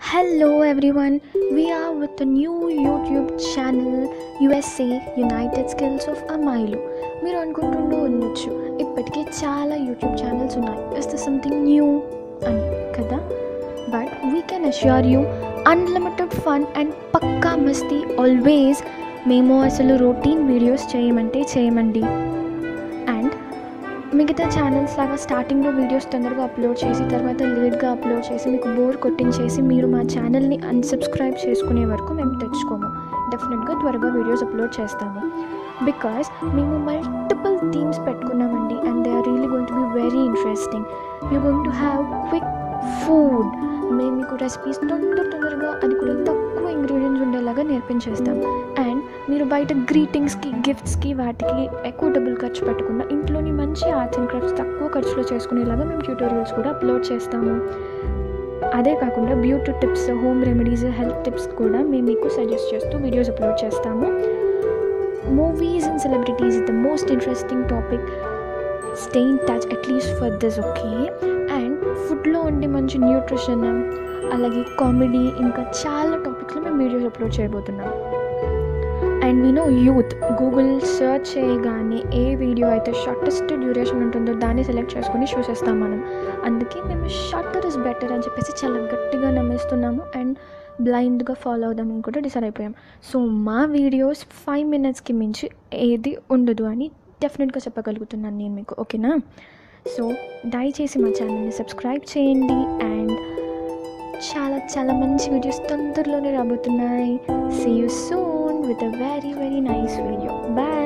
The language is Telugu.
Hello everyone, we are with a new YouTube channel USA United Skills of Amilo. మీరు అనుకుంటుండూ ఉండొచ్చు ఇప్పటికే చాలా యూట్యూబ్ ఛానల్స్ ఉన్నాయి ఇస్ ద సంథింగ్ న్యూ అని కదా but we can assure you unlimited fun and పక్కా మస్తీ ఆల్వేస్ మేము అసలు రొటీన్ వీడియోస్ చేయమంటే చేయమండి అండ్ మిగతా ఛానల్స్ లాగా స్టార్టింగ్లో వీడియోస్ తొందరగా అప్లోడ్ చేసి తర్వాత లేట్గా అప్లోడ్ చేసి మీకు బోర్ కొట్టించేసి మీరు మా ఛానల్ని అన్సబ్స్క్రైబ్ చేసుకునే వరకు మేము తెచ్చుకోము డెఫినెట్గా త్వరగా వీడియోస్ అప్లోడ్ చేస్తాము బికాస్ మేము మల్టిపుల్ థీమ్స్ పెట్టుకున్నామండి and they are really going to be very interesting you going to have quick food మేము మీకు రెసిపీస్ తొందర తొందరగా అది కూడా తక్కువ ఇంగ్రీడియంట్స్ ఉండేలాగా నేర్పించేస్తాం అండ్ మీరు బయట గ్రీటింగ్స్కి గిఫ్ట్స్కి వాటికి ఎక్కువ డబ్బులు ఖర్చు పెట్టకుండా ఇంట్లోని మంచి ఆర్ట్స్ అండ్ క్రాఫ్ట్స్ తక్కువ ఖర్చులో చేసుకునేలాగా మేము ట్యూటోరియల్స్ కూడా అప్లోడ్ చేస్తాము అదే కాకుండా beauty tips home remedies health tips కూడా మేము మీకు సజెస్ట్ చేస్తూ వీడియోస్ అప్లోడ్ చేస్తాము movies and celebrities the most interesting topic stay in touch at least for this okay and ఫుడ్లో ఉండే మంచి న్యూట్రిషన్ అలాగే కామెడీ ఇంకా చాలా టాపిక్స్లో మేము వీడియోస్ అప్లోడ్ చేయబోతున్నాం అండ్ నేను యూత్ గూగుల్ సెర్చ్ చేయగానే ఏ వీడియో అయితే షార్టెస్ట్ డ్యూరేషన్ ఉంటుందో దాన్ని సెలెక్ట్ చేసుకొని చూసేస్తాం మనం అందుకే మేము షార్టర్ ఇస్ బెటర్ అని చెప్పేసి చాలా గట్టిగా నమ్మేస్తున్నాము అండ్ బ్లైండ్గా ఫాలో అవుదామని కూడా డిసైడ్ అయిపోయాం సో మా వీడియోస్ ఫైవ్ మినిట్స్కి మించి ఏది ఉండదు అని డెఫినెట్గా చెప్పగలుగుతున్నాను నేను మీకు ఓకేనా సో దయచేసి మా ఛానల్ని సబ్స్క్రైబ్ చేయండి అండ్ చాలా చాలా మంచి వీడియోస్ తొందరలోనే రాబోతున్నాయి see you soon with a very very nice video bye